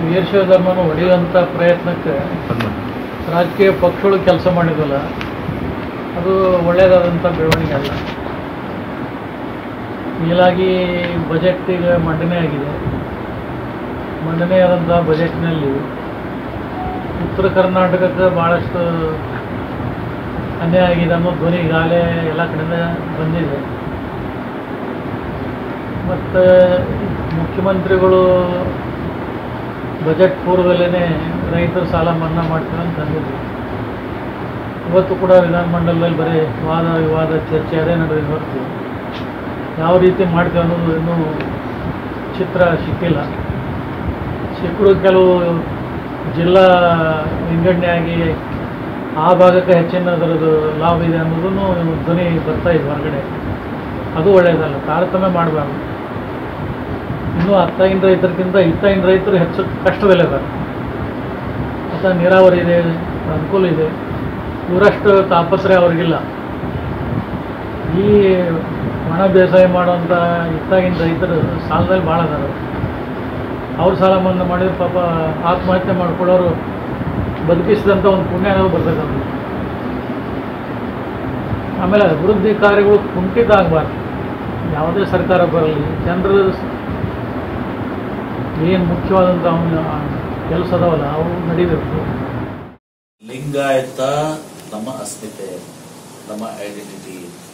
ವೀರಶೈವ ಧರ್ಮನ ಹೊಡೆಯುವಂಥ ಪ್ರಯತ್ನಕ್ಕೆ ರಾಜಕೀಯ ಪಕ್ಷಗಳು ಕೆಲಸ ಮಾಡಿದ್ವಲ್ಲ ಅದು ಒಳ್ಳೆಯದಾದಂಥ ಬೆಳವಣಿಗೆ ಅಲ್ಲ ಮೇಲಾಗಿ ಬಜೆಟ್ ಈಗ ಮಂಡನೆ ಆಗಿದೆ ಮಂಡನೆ ಆದಂಥ ಬಜೆಟ್ನಲ್ಲಿ ಉತ್ತರ ಕರ್ನಾಟಕಕ್ಕೆ ಭಾಳಷ್ಟು ಅನ್ಯಾಯ ಆಗಿದೆ ಅನ್ನೋ ಧ್ವನಿ ಈಗಾಗಲೇ ಎಲ್ಲ ಕಡೆಯಿಂದ ಬಂದಿದೆ ಮತ್ತು ಮುಖ್ಯಮಂತ್ರಿಗಳು ಬಜೆಟ್ ಪೂರ್ವದಲ್ಲೇ ರೈತರ ಸಾಲ ಮನ್ನಾ ಮಾಡ್ತೀವಿ ಅಂತ ಅಂದಿದ್ರು ಇವತ್ತು ಕೂಡ ವಿಧಾನಮಂಡಲದಲ್ಲಿ ಬರೀ ವಾದ ವಿವಾದ ಚರ್ಚೆ ಅದೇ ನಡೆದಿದೆ ಹೊರತು ಯಾವ ರೀತಿ ಮಾಡ್ತೀವಿ ಅನ್ನೋದು ಇನ್ನೂ ಚಿತ್ರ ಸಿಕ್ಕಿಲ್ಲ ಸಿಕ್ಕರು ಕೆಲವು ಜಿಲ್ಲಾ ವಿಂಗಡಣೆ ಆಗಿ ಆ ಭಾಗಕ್ಕೆ ಹೆಚ್ಚಿನ ಅದರದ್ದು ಲಾಭ ಇದೆ ಅನ್ನೋದನ್ನು ಧ್ವನಿ ಬರ್ತಾ ಇದೆ ಹೊರಗಡೆ ಅದು ಒಳ್ಳೆಯದಲ್ಲ ತಾರತಮ್ಯ ಮಾಡಬಾರ್ದು ಇನ್ನೂ ಹತ್ತಾಗಿನ ರೈತರಿಗಿಂತ ಇತ್ತಾಗಿನ ರೈತರು ಹೆಚ್ಚು ಕಷ್ಟದಲ್ಲಿದ್ದಾರೆ ಮತ್ತು ನೀರಾವರಿ ಇದೆ ಅನುಕೂಲ ಇದೆ ಇವರಷ್ಟು ತಾಪತ್ರಯ ಅವ್ರಿಗಿಲ್ಲ ಈ ಒಣ ಬೇಸಾಯ ಮಾಡುವಂಥ ಇತ್ತಾಗಿನ ರೈತರು ಸಾಲದಲ್ಲಿ ಭಾಳ ಅದಾರ ಅವ್ರು ಸಾಲ ಮನ್ನಾ ಮಾಡಿದ್ರೆ ಪಾಪ ಆತ್ಮಹತ್ಯೆ ಮಾಡ್ಕೊಳ್ಳೋರು ಬದುಕಿಸಿದಂಥ ಒಂದು ಪುಣ್ಯ ನಾವು ಬರ್ತದೆ ಅವ್ರಿಗೆ. ಆಮೇಲೆ ಅಭಿವೃದ್ಧಿ ಕಾರ್ಯಗಳು ಕುಂಠಿತ ಆಗಬಾರ್ದು ಯಾವುದೇ ಸರ್ಕಾರ ಬರಲಿ ಜನರ ಏನು ಮುಖ್ಯವಾದಂಥ ಅವನ ಕೆಲಸ ಅದಾವಲ್ಲ ಅವು ನಡಿಬೇಕು ಲಿಂಗಾಯತ ನಮ್ಮ ಅಸ್ಮಿತೆ ನಮ್ಮ ಐಡೆಂಟಿಟಿ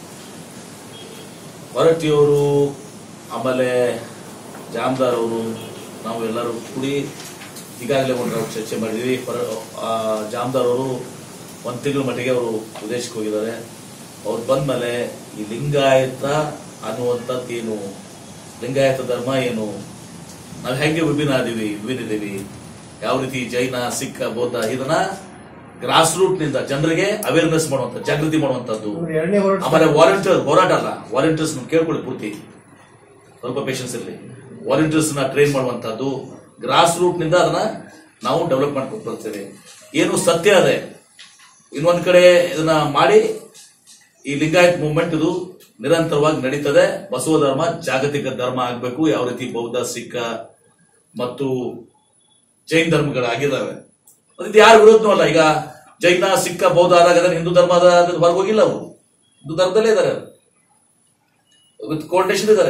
ಹೊರಟಿಯವರು ಆಮೇಲೆ ಜಾಮದಾರ್ ಅವರು ನಾವು ಎಲ್ಲರೂ ಕೂಡಿ ಈಗಾಗಲೇ ಒಂದು ರೌಂಡ್ ಚರ್ಚೆ ಮಾಡಿದ್ವಿ ಹೊರ ಆ, ಜಾಮದಾರ್ ಅವರು ಒಂದು ತಿಂಗಳ ಮಟ್ಟಿಗೆ ಅವರು ವಿದೇಶಕ್ಕೆ ಹೋಗಿದ್ದಾರೆ ಅವ್ರು ಬಂದ್ಮೇಲೆ ಈ ಲಿಂಗಾಯತ ಅನ್ನುವಂಥದ್ದು ಏನು ಲಿಂಗಾಯತ ಧರ್ಮ ಏನು ನಾವು ಹೆಂಗೆ ವಿಭಿನ್ನ ಅದೀವಿ ವಿಭಿನ್ನ ಇದೀವಿ ಯಾವ ರೀತಿ ಜೈನ ಸಿಖ್ ಬೌದ್ಧ ಇದನ್ನ ಗ್ರಾಸ್ ರೂಟ್ ನಿಂದ ಜನರಿಗೆ ಅವೇರ್ನೆಸ್ ಮಾಡುವಂತ ಜಾಗೃತಿ ಮಾಡುವಂತದ್ದು ಎರಡನೇ ಹೋರಾಟ ಆಮೇಲೆ ವಾಲಂಟಿಯರ್ ಹೋರಾಟ ಅಲ್ಲ ವಾಲಂಟಿಯರ್ಸ್ ಕೇಳ್ಕೊಳ್ಳಿ ಪೂರ್ತಿ ಸ್ವಲ್ಪ ಪೇಷನ್ಸ್ ಇರಲಿ ವಾಲಂಟಿಯರ್ಸ್ ನ ಟ್ರೈನ್ ಮಾಡುವಂತದ್ದು ಗ್ರಾಸ್ ರೂಟ್ ನಿಂದ ಅದನ್ನ ನಾವು ಡೆವಲಪ್ ಮಾಡ್ಕೊಂಡು ಬರ್ತೇವೆ ಏನು ಸತ್ಯ ಅದೇ ಇನ್ನೊಂದ್ ಕಡೆ ಇದನ್ನ ಮಾಡಿ ಈ ಲಿಂಗಾಯತ್ ಮೂವ್ಮೆಂಟ್ ಇದು ನಿರಂತರವಾಗಿ ನಡೀತದೆ ಬಸವ ಧರ್ಮ ಜಾಗತಿಕ ಧರ್ಮ ಆಗಬೇಕು ಯಾವ ರೀತಿ ಬೌದ್ಧ ಸಿಖ್ ಮತ್ತು ಜೈನ್ ಧರ್ಮಗಳಾಗಿದ್ದಾವೆ ಅದು ಯಾರ ವಿರೋಧನೂ ಅಲ್ಲ ಈಗ ಜೈನ ಸಿಖ್ ಬೌದ್ಧ ಆದಾಗ ಅದನ್ನ ಹಿಂದೂ ಧರ್ಮದ ಹೊರಗೋಗಿಲ್ಲ ಅವರು ಹಿಂದೂ ಧರ್ಮದಲ್ಲೇ ಇದ್ದಾರೆ ವಿತ್ ಕೋರ್ಟೇಶನ್ ಇದ್ದಾರೆ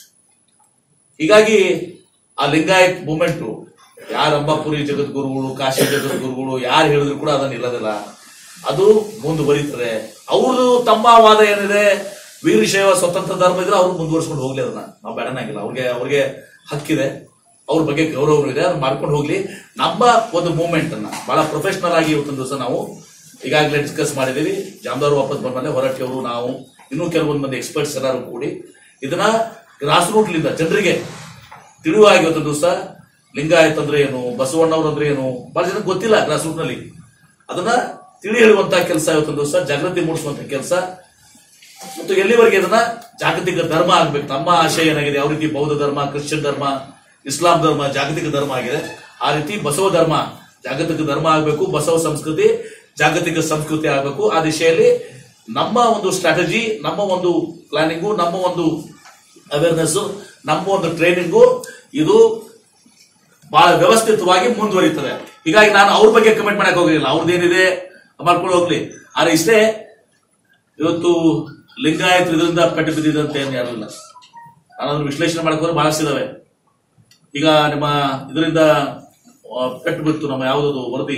ಹೀಗಾಗಿ ಆ ಲಿಂಗಾಯತ್ ಮೂಮೆಂಟ್ ಯಾರ ಅಂಬಾಪುರಿ ಜಗದ್ಗುರುಗಳು ಕಾಶಿ ಜಗದ್ಗುರುಗಳು ಯಾರು ಹೇಳಿದ್ರು ಕೂಡ ಅದನ್ನ ಇಲ್ಲದಿಲ್ಲ ಅದು ಮುಂದುವರಿತದೆ ಅವ್ರದ್ದು ತಮ್ಮ ವಾದ ಏನಿದೆ ವೀರಶೈವ ಸ್ವತಂತ್ರ ಧರ್ಮ ಇದ್ರೆ ಅವ್ರು ಮುಂದುವರ್ಸ್ಕೊಂಡು ಹೋಗ್ಲಿ ಅದನ್ನ ನಾವು ಬೇಡನಾಗಿಲ್ಲ ಅವ್ರಿಗೆ ಅವ್ರಿಗೆ ಹಕ್ಕಿದೆ ಅವ್ರ ಬಗ್ಗೆ ಗೌರವ ಇದೆ ಅದನ್ನ ಮಾಡ್ಕೊಂಡು ಹೋಗ್ಲಿ ನಮ್ಮ ಒಂದು ಮೂವ್ಮೆಂಟ್ ಅನ್ನ ಬಹಳ ಪ್ರೊಫೆಷನಲ್ ಆಗಿ ಇವತ್ತೊಂದು ದಿವಸ ನಾವು ಈಗಾಗಲೇ ಡಿಸ್ಕಸ್ ಮಾಡಿದೀವಿ ಜಾಮದಾರ್ ವಾಪಸ್ ಬಂದ್ಮೇಲೆ ಹೊರಟಿ ಅವರು ನಾವು ಇನ್ನೂ ಕೆಲವೊಂದು ಮಂದಿ ಎಕ್ಸ್ಪರ್ಟ್ಸ್ ಎಲ್ಲರೂ ಕೂಡಿ ಇದನ್ನ ಗ್ರಾಸ್ ರೂಟ್ಲಿಂದ ಜನರಿಗೆ ತಿಳಿವಾಗಿ ಇವತ್ತು ದಿವಸ ಲಿಂಗಾಯತ್ ಅಂದ್ರೆ ಏನು ಬಸವಣ್ಣವ್ರು ಅಂದ್ರೆ ಏನು ಬಹಳ ಜನಕ್ಕೆ ಗೊತ್ತಿಲ್ಲ ಗ್ರಾಸ್ ರೂಟ್ ನಲ್ಲಿ ಅದನ್ನ ತಿಳಿ ಹೇಳುವಂತ ಕೆಲಸ ಇವತ್ತೊಂದು ದಿವಸ ಜಾಗೃತಿ ಮೂಡಿಸುವಂತ ಕೆಲಸ ಮತ್ತು ಎಲ್ಲಿವರೆಗೆ ಇದನ್ನ ಜಾಗತಿಕ ಧರ್ಮ ಆಗ್ಬೇಕು ನಮ್ಮ ಆಶಯ ಏನಾಗಿದೆ ಯಾವ ರೀತಿ ಬೌದ್ಧ ಧರ್ಮ ಕ್ರಿಶ್ಚಿಯನ್ ಧರ್ಮ ಇಸ್ಲಾಂ ಧರ್ಮ ಜಾಗತಿಕ ಧರ್ಮ ಆಗಿದೆ ಆ ರೀತಿ ಬಸವ ಧರ್ಮ ಜಾಗತಿಕ ಧರ್ಮ ಆಗಬೇಕು ಬಸವ ಸಂಸ್ಕೃತಿ ಜಾಗತಿಕ ಸಂಸ್ಕೃತಿ ಆಗಬೇಕು ಆ ದಿಶೆಯಲ್ಲಿ ನಮ್ಮ ಒಂದು ಸ್ಟ್ರಾಟಜಿ ನಮ್ಮ ಒಂದು ಪ್ಲಾನಿಂಗು ನಮ್ಮ ಒಂದು ಅವೇರ್ನೆಸ್ ನಮ್ಮ ಒಂದು ಟ್ರೈನಿಂಗು ಇದು ಬಹಳ ವ್ಯವಸ್ಥಿತವಾಗಿ ಮುಂದುವರಿತದೆ ಹೀಗಾಗಿ ನಾನು ಅವ್ರ ಬಗ್ಗೆ ಕಮೆಂಟ್ ಮಾಡಕ್ ಹೋಗಲಿಲ್ಲ ಅವ್ರದ್ದೇನಿದೆ ಮಾಡ್ಕೊಂಡು ಹೋಗ್ಲಿ ಆದ್ರೆ ಇಷ್ಟೇ ಇವತ್ತು ಲಿಂಗಾಯತ್ ಇದರಿಂದ ಪೆಟ್ಟು ಬಿದ್ದಿದೆ ಅಂತ ಏನು ಯಾರಿಲ್ಲ ನಾನು ಅದನ್ನ ವಿಶ್ಲೇಷಣೆ ಮಾಡಕ್ ಹೋದ್ರೆ ಬಹಳಷ್ಟು ಇದಾವೆ ಈಗ ನಿಮ್ಮ ಇದರಿಂದ ಆ, ಪೆಟ್ಟು ಬಿತ್ತು ನಮ್ಮ ಯಾವುದದು ವರದಿ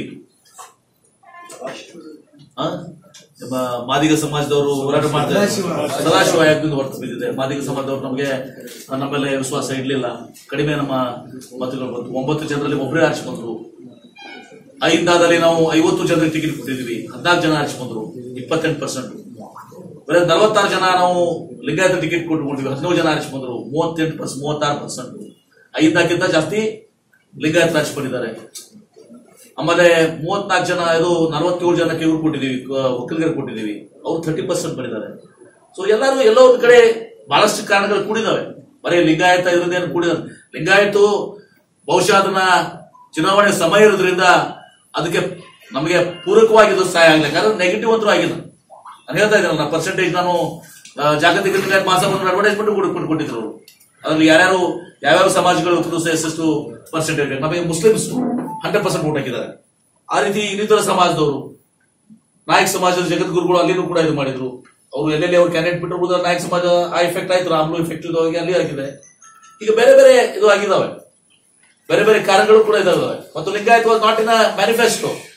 ಆ? ನಿಮ್ಮ ಮಾದಿಗ ಸಮಾಜದವರು ಹೋರಾಟ ಮಾಡ್ತಾರೆ ಸದಾಶಿವ ಯಾಗದಿಂದ ಹೊರತು ಬಿದ್ದಿದೆ ಮಾದಿಗ ಸಮಾಜದವರು ನಮಗೆ ನಮ್ಮ ಮೇಲೆ ವಿಶ್ವಾಸ ಇಡ್ಲಿಲ್ಲ ಕಡಿಮೆ ನಮ್ಮ ಮತಗಳು ಬಂತು ಒಂಬತ್ತು ಜನರಲ್ಲಿ ಒಬ್ಬರೇ ಆರಿಸಿಕೊಂಡ್ರು ಐದಾದಲ್ಲಿ ನಾವು ಐವತ್ತು ಜನರಿಗೆ ಟಿಕೆಟ್ ಕೊಟ್ಟಿದ್ವಿ ಹದಿನಾಲ್ಕು ಜನ ಆರಿಸಿಕೊಂಡ್ರು ಇಪ್ಪತ್ತೆಂಟು ಪರ್ಸೆಂಟ್ ಬರೀ ನಲವತ್ತಾರು ಜನ ನಾವು ಲಿಂಗಾಯತ ಟಿಕೆಟ್ ಕೊಟ್ಕೊಂಡಿದ್ವಿ ಹದಿನೇಳು ಜನ ಆರಿಸಿಕೊಂಡ್ರು ಮೂವತ್ತೆಂಟು ಪರ್ಸೆಂಟ್ ಮೂವತ್ತಾರು ಪರ್ಸೆಂಟ್ ಐದಕ್ಕಿಂತ ಜಾಸ್ತಿ ಲಿಂಗಾಯತ ಆರಿಸಿಕೊಂಡಿದ್ದಾರೆ ಆಮೇಲೆ ಮೂವತ್ನಾಲ್ಕು ಜನ ಇದು ನಲವತ್ತೇಳು ಜನಕ್ಕೆ ಇವ್ರು ಕೊಟ್ಟಿದ್ದೀವಿ ಕ- ಒಕ್ಕಲಿಗರು ಕೊಟ್ಟಿದ್ದೀವಿ ಅವ್ರು ಥರ್ಟಿ ಪರ್ಸೆಂಟ್ ಬಂದಿದ್ದಾರೆ ಸೊ ಎಲ್ಲರೂ ಎಲ್ಲೋ ಒಂದ್ ಕಡೆ ಬಹಳಷ್ಟು ಕಾರಣಗಳು ಕೂಡಿದಾವೆ ಬರೀ ಲಿಂಗಾಯತ ಇದರಿಂದ ಏನು ಕೂಡಿದ ಲಿಂಗಾಯತು ಬಹುಶಃ ಅದನ್ನ ಚುನಾವಣೆ ಸಮಯ ಇರೋದ್ರಿಂದ ಅದಕ್ಕೆ ನಮಗೆ ಪೂರಕವಾಗಿದ್ದು ಸಹಾಯ ಆಗ್ಲಿಲ್ಲ ಯಾಕಂದ್ರೆ ನೆಗೆಟಿವ್ ಅಂತೂ ಆಗಿಲ್ಲ ನಾನು ಹೇಳ್ತಾ ಇದ್ದೀನಿ ನನ್ನ ಪರ್ಸೆಂಟೇಜ್ ನಾನು ಆ, ಜಾಗತಿಕ ಲಿಂಗಾಯತ್ ಮಹಾಸಭಾ ಅಡ್ವರ್ಟೈಸ್ಮೆಂಟ್ ಕೊಟ್ಟು ಕೊಟ್ಟಿದ್ರು ಅವರು ಅದ್ರಲ್ಲಿ ಯಾರ್ಯಾರು ಯಾವ್ಯಾವ ಸಮಾಜಗಳು ಇವತ್ತು ಎಷ್ಟೆಷ್ಟು ಪರ್ಸೆಂಟೇಜ್ ನಮಗೆ ಮುಸ್ಲಿಮ್ಸ್ ಹಂಡ್ರೆಡ್ ಪರ್ಸೆಂಟ್ ಓಟ್ ಹಾಕಿದ್ದಾರೆ ಆ ರೀತಿ ಇನ್ನಿತರ ಸಮಾಜದವರು ನಾಯಕ್ ಸಮಾಜದ ಜಗದ್ಗುರುಗಳು ಅಲ್ಲಿನೂ ಕೂಡ ಇದು ಮಾಡಿದ್ರು ಅವರು ಎಲ್ಲೆಲ್ಲಿ ಅವ್ರು ಕ್ಯಾಂಡಿಡೇಟ್ ಬಿಟ್ಟಿರ್ಬೋದು ನಾಯಕ್ ಸಮಾಜ ಆ ಎಫೆಕ್ಟ್ ಆಯ್ತು ರಾಮ್ಲು ಎಫೆಕ್ಟ್ ಇದಾಗಿ ಅಲ್ಲಿ ಆಗಿದೆ ಈಗ ಬೇರೆ ಬೇರೆ ಇದು ಆಗಿದಾವೆ ಬೇರೆ ಬೇರೆ ಕಾರ್ಯಗಳು ಕೂಡ ಇದಾವೆ ಮತ್ತು Lingayat was not in manifesto